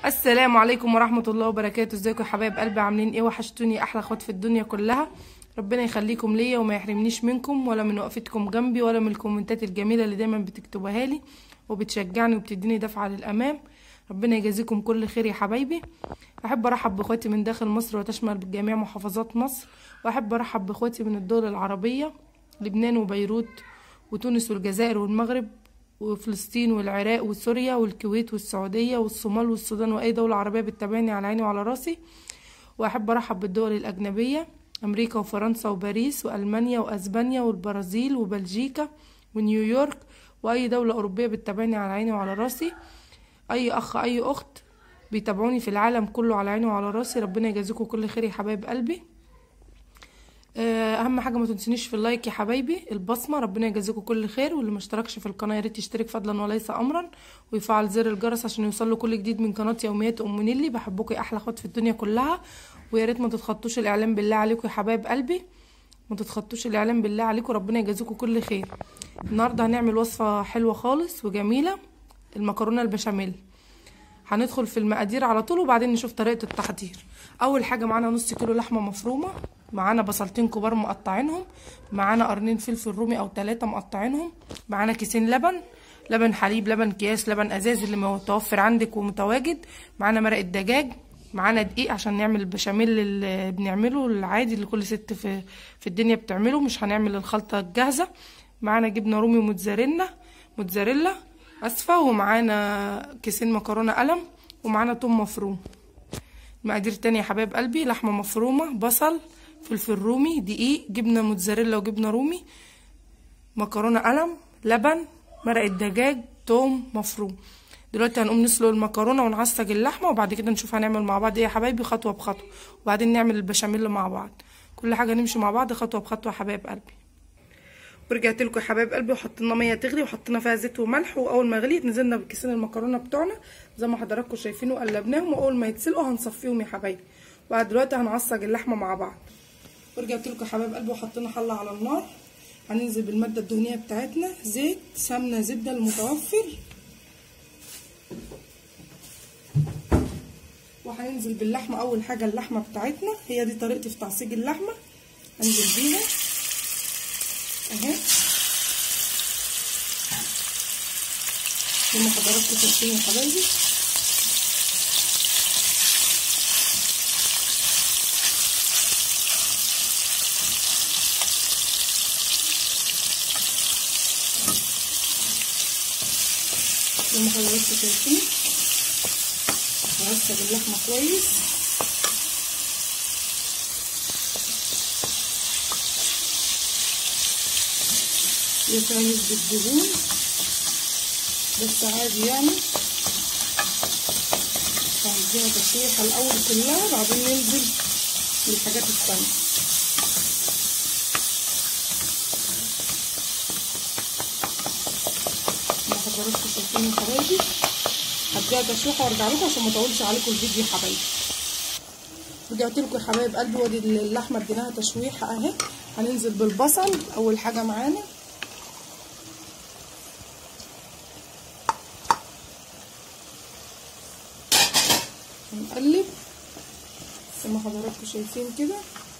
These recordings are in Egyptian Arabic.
السلام عليكم ورحمة الله وبركاته ازيكم يا حبايب قلبي عاملين ايه وحشتوني احلى اخوات في الدنيا كلها ربنا يخليكم ليا وما يحرمنيش منكم ولا من وقفتكم جنبي ولا من الكومنتات الجميلة اللي دايما بتكتبوها لي وبتشجعني وبتديني دفعة للامام ربنا يجازيكم كل خير يا حبايبي احب ارحب باخواتي من داخل مصر وتشمل جميع محافظات مصر واحب ارحب باخواتي من الدول العربية لبنان وبيروت وتونس والجزائر والمغرب وفلسطين والعراق وسوريا والكويت والسعودية والصومال والسودان وأي دولة عربية بتتابعني على عيني وعلى راسي وأحب أرحب بالدول الأجنبية أمريكا وفرنسا وباريس وألمانيا وأسبانيا والبرازيل وبلجيكا ونيويورك وأي دولة أوروبية بتتابعني على عيني وعلى راسي أي أخ أي أخت بيتابعوني في العالم كله على عيني وعلى راسي ربنا يجازيكم كل خير يا حبايب قلبي اهم حاجه ما تنسونيش في اللايك يا حبايبي البصمه ربنا يجازيكم كل خير واللي ما اشتركش في القناه يا ريت يشترك فضلا وليس امرا ويفعل زر الجرس عشان يوصل له كل جديد من قناه يوميات ام نيلي بحبكم يا احلى اخوات في الدنيا كلها ويا ريت ما تتخطوش الاعلام بالله عليكم يا حبايب قلبي ما تتخطوش الاعلام بالله عليكم ربنا يجازيكم كل خير النهارده هنعمل وصفه حلوه خالص وجميله المكرونه البشاميل هندخل في المقادير على طول وبعدين نشوف طريقه التحضير اول حاجه معانا نص كيلو لحمه مفرومه معانا بصلتين كبار مقطعينهم معانا قرنين فلفل رومي او ثلاثة مقطعينهم معانا كيسين لبن لبن حليب لبن اكياس لبن ازاز اللي متوفر عندك ومتواجد معانا مرقه دجاج معانا دقيق عشان نعمل البشاميل اللي بنعمله العادي اللي كل ست في في الدنيا بتعمله مش هنعمل الخلطه الجاهزه معانا جبنه رومي موتزاريلا موتزاريلا اسفه ومعانا كيسين مكرونه قلم ومعانا توم مفروم مقادير تانية يا حبايب قلبي لحمه مفرومه بصل فلفل رومي دقيق جبنه موتزاريلا وجبنه رومي مكرونه قلم لبن مرقه دجاج توم مفروم دلوقتي هنقوم نسلق المكرونه ونعصج اللحمه وبعد كده نشوف هنعمل مع بعض ايه يا حبايبي خطوه بخطوه وبعدين نعمل البشاميل مع بعض كل حاجه نمشي مع بعض خطوه بخطوه يا حبايب قلبي ورجعت لكم يا حبايب قلبي وحطينا ميه تغلي وحطينا فيها زيت وملح واول ما غليت نزلنا بكيسين المكرونه بتوعنا زي ما حضراتكم شايفين وقلبناهم واول ما يتسلقوا هنصفيهم يا حبايبي وبعد دلوقتي هنعصج اللحمه مع بعض ورجعت لكم يا حبايب قلبي وحطينا حله على النار هننزل بالماده الدهنيه بتاعتنا زيت سمنه زبده المتوفر وهننزل باللحمه اول حاجه اللحمه بتاعتنا هي دي طريقتي في تعصيج اللحمه هنزل بيها اهي زي ما حضراتكم شايفين يا حبايبي زي ما حضراتكم شايفين هعصج اللحمه كويس هي فيها نسبة دهون بس عادي يعني هنديها تشويحة الأول كلها بعدين ننزل بالحاجات التانية ما حضراتكم شايفين يا حبايبي هديها تشويحة وارجع لكم عشان ما اطولش عليكم الفيديو يا حبايبي رجعت لكم يا حبايب قلبي وادي اللحمة اديناها تشويحة اهي هننزل بالبصل أول حاجة معانا هنقلب زي ما حضراتكم شايفين كده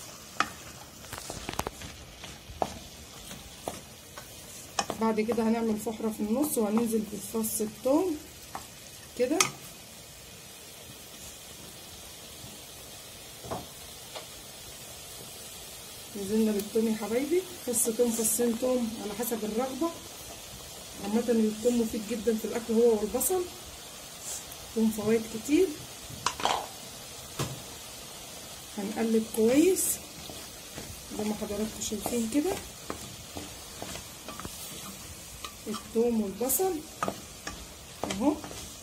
بعد كده هنعمل فحرة في النص وهننزل بفص الثوم كده نزلنا بالثوم يا حبايبي فص توم فصين توم على حسب الرغبة عامة الثوم مفيد جدا في الأكل هو والبصل لهم فوائد كتير هنقلب كويس زي ما حضراتكم شايفين كده الثوم والبصل اهو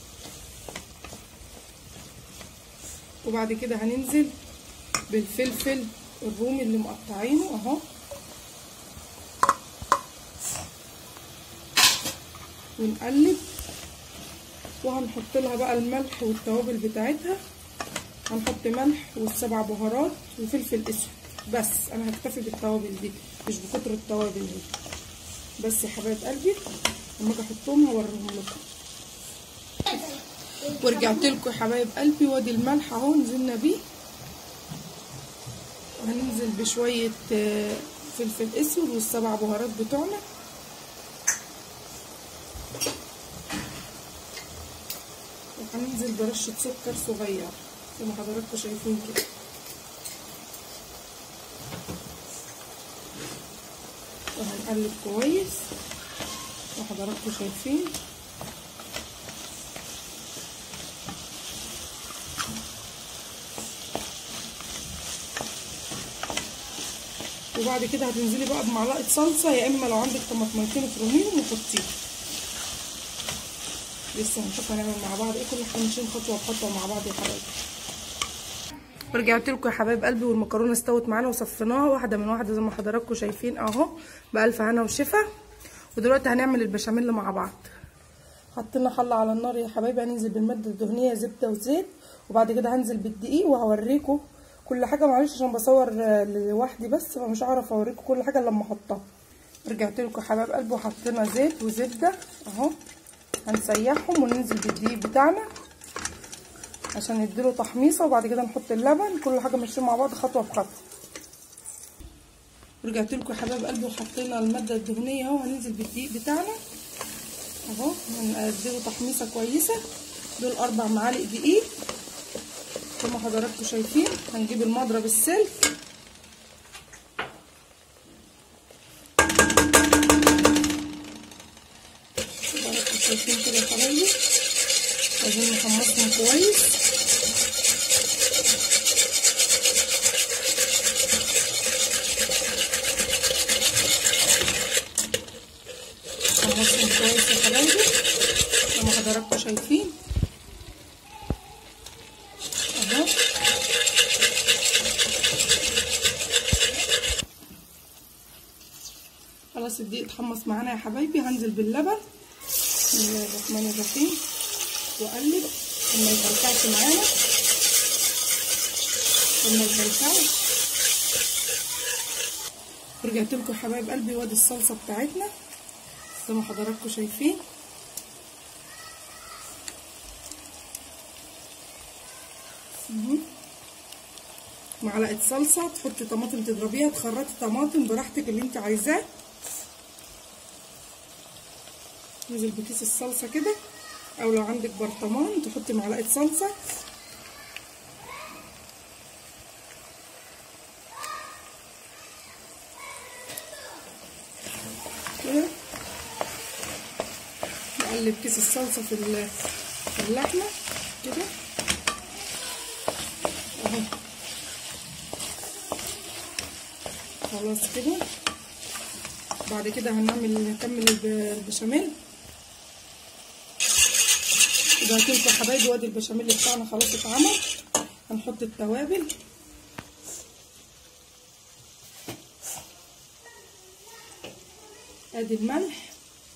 وبعد كده هننزل بالفلفل الرومي اللي مقطعينه اهو ونقلب وهنحط لها بقى الملح والتوابل بتاعتها هنحط ملح والسبع بهارات وفلفل اسود بس انا هكتفي بالتوابل دي مش بكتر التوابل دي بس يا حبايب قلبي لما اجي احطهم هوريهم لكم ورجعت لكم يا حبايب قلبي وادي الملح اهو نزلنا بيه وهننزل بشويه آه، فلفل اسود والسبع بهارات بتوعنا وهننزل برشه سكر صغير زي ما حضراتكم شايفين كده وهنقلب كويس وحضراتكم شايفين وبعد كده هتنزلي بقى بمعلقه صلصه يا اما لو عندك طماطميتين افرميهم وحطيهم لسه هنشوف هنعمل مع بعض ايه كل حاجه ماشيين خطوه بخطوه مع بعض يا حبايبي ورجعت لكم يا حبايب قلبي والمكرونه استوت معانا وصفيناها واحده من واحده زي ما حضراتكم شايفين اهو بالف هنا وشفا ودلوقتي هنعمل البشاميل مع بعض حطينا حله على النار يا حبايبي هننزل بالماده الدهنيه زبده وزيت وبعد كده هنزل بالدقيق وهوريكم كل حاجه معلش عشان بصور لوحدي بس فمش هعرف اوريكم كل حاجه لما احطها رجعت لكم يا حبايب قلبي وحطينا زيت وزبده اهو هنسيحهم وننزل بالدقيق بتاعنا عشان نديله تحميصه وبعد كده نحط اللبن كل حاجه ماشيين مع بعض خطوه بخطوه رجعت لكم يا حبايب قلبي وحطينا الماده الدهنيه اهو هننزل بالدقيق بتاعنا اهو هنديله تحميصه كويسه دول اربع معالق دقيق زي ما حضراتكم شايفين هنجيب المضرب السلك حضراتكم شايفين كده يا حبايبي عايزين نحمصهم كويس نحمصهم كويس يا حبايبي زي ما حضراتكم شايفين اهو خلاص الدقيق اتحمص معانا يا حبايبي هنزل باللبن بسم الله الرحمن الرحيم واقلب وما يكلكعش معانا وما يكلكعش ورجعت لكم يا حبايب قلبي وادي الصلصه بتاعتنا زي ما حضراتكم شايفين معلقه صلصه تحطي طماطم تضربيها تخرطي طماطم براحتك اللي انت عايزاه ننزل بكيس الصلصه كده او لو عندك برطمان تحطي معلقه صلصه كده نقلب كيس الصلصه في في اللحمه كده اهو خلاص كده بعد كده هنعمل نكمل البشاميل دلوقتي يا حبايبي وادي البشاميل بتاعنا خلاص اتعمل هنحط التوابل ادي الملح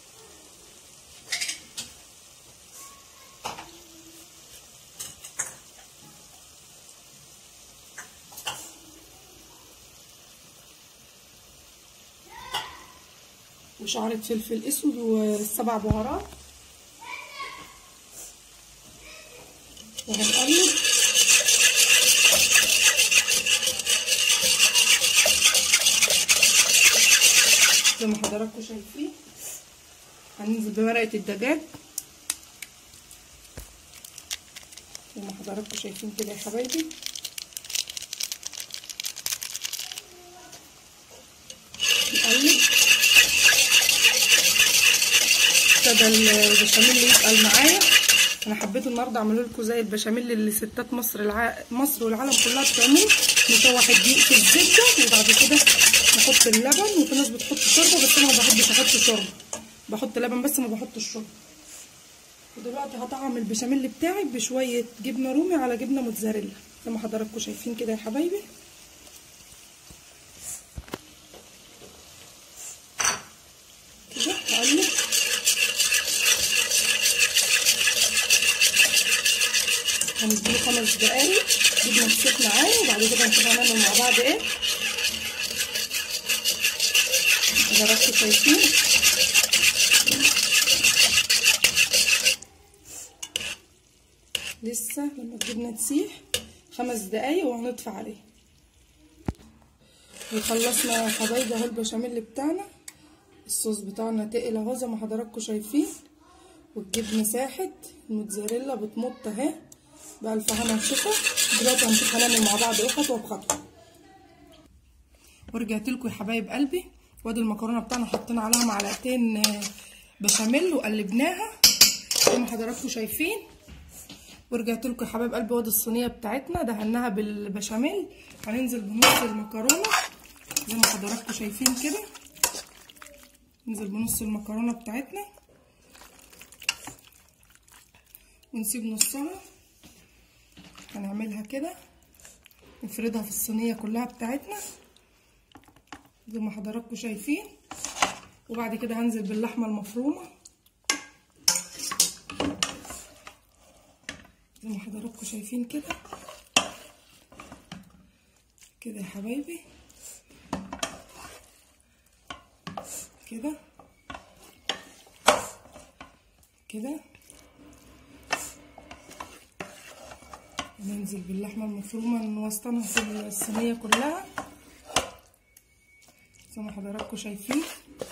وشعرة فلفل اسود والسبع بهارات وهنقلب زي ما حضراتكم شايفين هننزل بورقة الدجاج زي ما حضراتكم شايفين كده يا حبايبي نقلب ابتدى البشاميل يتقل معايا انا حبيت النهارده اعمل لكم زي البشاميل اللي ستات مصر الع... مصر والعالم كلها بتعمله نشوح الدقيق في الزبده وبعد كده نحط اللبن وفي ناس بتحط شوربه بس انا ما بحبش احط شوربه بحط لبن بس ما بحطش شوربه ودلوقتي هطعم البشاميل بتاعي بشويه جبنه رومي على جبنه موتزاريلا زي ما حضراتكم شايفين كده يا حبايبي كده هقلب هنديله خمس دقايق جبنه تسيح معايا وبعد كده نشوف هنعمل مع بعض ايه حضراتكم شايفين لسه لما الجبنه تسيح خمس دقايق وهنطفي عليه وخلصنا يا حبايبي اهو البشاميل بتاعنا الصوص بتاعنا تقل اهو زي ما حضراتكم شايفين والجبنه ساحت الموتزاريلا بتمط اهي بألف هنا وشفا دلوقتي هنشوف هنعمل مع بعض ايه خطوه بخطوه ورجعت لكم يا حبايب قلبي وادي المكرونه بتاعنا حطينا عليها معلقتين بشاميل وقلبناها زي ما حضراتكم شايفين ورجعت لكم يا حبايب قلبي وادي الصينيه بتاعتنا دهناها بالبشاميل هننزل بنص المكرونه زي ما حضراتكم شايفين كده ننزل بنص المكرونه بتاعتنا ونسيب نصها هنعملها كده نفردها في الصينيه كلها بتاعتنا زي ما حضراتكم شايفين وبعد كده هنزل باللحمه المفرومه زي ما حضراتكم شايفين كده كده يا حبايبي كده كده ننزل باللحمه المفرومه نوسطنها في الصينيه كلها زي ما حضراتكم شايفين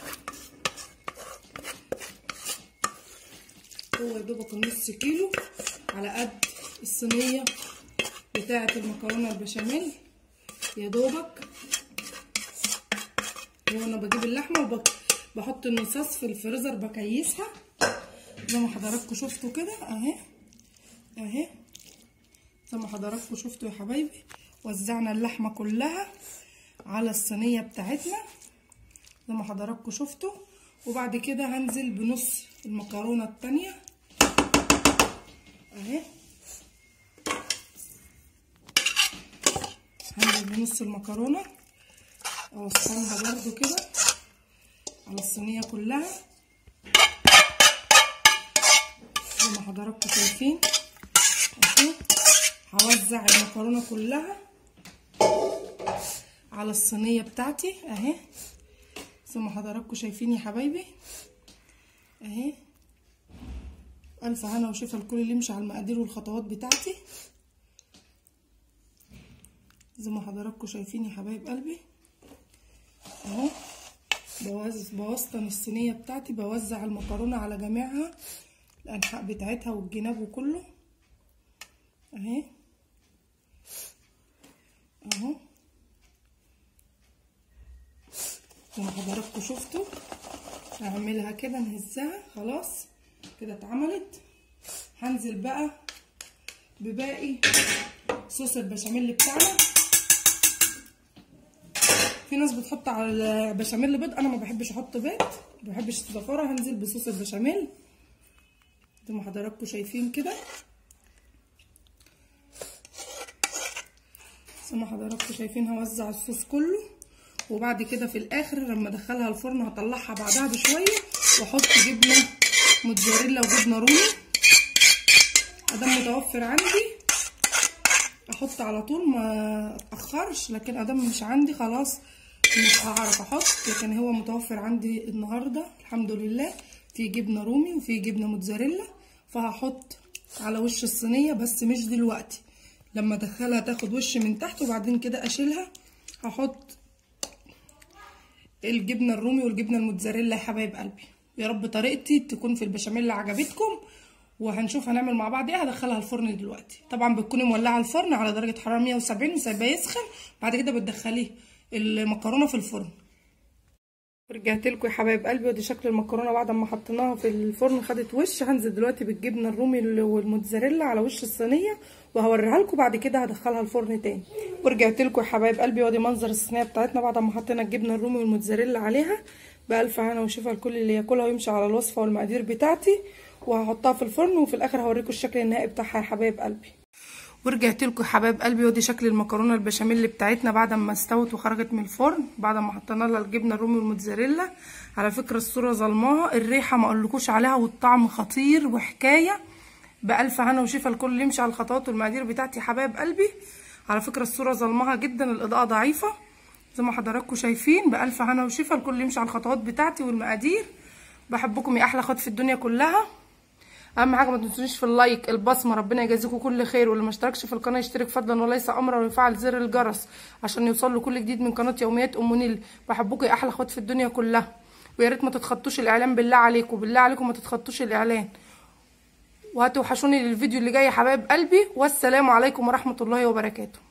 هو يا دوبك النص كيلو على قد الصينيه بتاعه المكرونه البشاميل يا دوبك هو انا بجيب اللحمه وبحط النصاص في الفريزر بكيسها زي ما حضراتكم شفتوا كده اهي اهي زي ما حضراتكم شفتوا يا حبايبي وزعنا اللحمه كلها على الصينيه بتاعتنا زي ما حضراتكم شفتوا وبعد كده هنزل بنص المكرونه التانية اهي هنزل بنص المكرونه اوصلها برضو كده على الصينيه كلها زي ما حضراتكم شايفين اهو هوزع المكرونه كلها على الصينيه بتاعتي اهي زي ما حضراتكم شايفين يا حبايبي اهي الف هنا وشفا الكل اللي يمشي على المقادير والخطوات بتاعتي زي ما حضراتكم شايفين يا حبايب قلبي اهو بوسطن الصينيه بتاعتي بوزع المكرونه على جميعها الانحاء بتاعتها والجناب وكله اهي اهو زي ما حضراتكم شفتوا هعملها كده نهزها خلاص كده اتعملت هنزل بقى بباقي صوص البشاميل بتاعنا في ناس بتحط على البشاميل بيض انا ما بحبش احط بيض ما بحبش الزفاره هنزل بصوص البشاميل زي ما حضراتكم شايفين كده زي ما حضراتكم شايفين هوزع الصوص كله وبعد كده في الاخر لما ادخلها الفرن هطلعها بعدها بشويه واحط جبنه موتزاريلا وجبنه رومي ادام متوفر عندي احط على طول ما اتاخرش لكن ادام مش عندي خلاص مش هعرف احط لكن هو متوفر عندي النهارده الحمد لله في جبنه رومي وفي جبنه موتزاريلا فهحط على وش الصينيه بس مش دلوقتي لما ادخلها تاخد وش من تحت وبعدين كده اشيلها هحط الجبنه الرومي والجبنه الموتزاريلا يا حبايب قلبي يا رب طريقتي تكون في البشاميل عجبتكم وهنشوف هنعمل مع بعض ايه هدخلها الفرن دلوقتي طبعا بتكوني مولعه الفرن على درجه حراره 170 وسايباه يسخن بعد كده بتدخليه المكرونه في الفرن رجعت لكم يا حبايب قلبي ودي شكل المكرونه بعد ما حطيناها في الفرن خدت وش هنزل دلوقتي بالجبنه الرومي والموتزاريلا على وش الصينيه وهوريها لكم بعد كده هدخلها الفرن تاني ورجعت لكم يا حبايب قلبي وادي منظر الصينيه بتاعتنا بعد ما حطينا الجبنه الرومي والموتزاريلا عليها بألف هنا وشفا الكل اللي ياكلها ويمشي على الوصفه والمقادير بتاعتي وهحطها في الفرن وفي الاخر هوريكم الشكل النهائي بتاعها يا حبايب قلبي ورجعت لكم يا حبايب قلبي ودي شكل المكرونه البشاميل بتاعتنا بعد ما استوت وخرجت من الفرن بعد ما حطينا لها الجبنه الرومي والموتزاريلا على فكره الصوره ظلماها الريحه ما اقولكوش عليها والطعم خطير وحكايه بألف هنا وشفا الكل يمشي على الخطوات والمقادير بتاعتي يا حبايب قلبي على فكره الصوره ظلمها جدا الاضاءه ضعيفه زي ما حضراتكم شايفين بألف هنا وشفا الكل يمشي على الخطوات بتاعتي والمقادير بحبكم يا احلى اخوات في الدنيا كلها اهم حاجه ما تنسونيش في اللايك البصمه ربنا يجازيكم كل خير واللي ما اشتركش في القناه يشترك فضلا وليس امرا ويفعل زر الجرس عشان يوصل له كل جديد من قناه يوميات ام نيل بحبكم يا احلى اخوات في الدنيا كلها ويا ريت ما تتخطوش الاعلان بالله عليكم بالله عليكم ما تتخطوش الاعلان وهتوحشوني للفيديو اللي جاي يا حبايب قلبي والسلام عليكم ورحمه الله وبركاته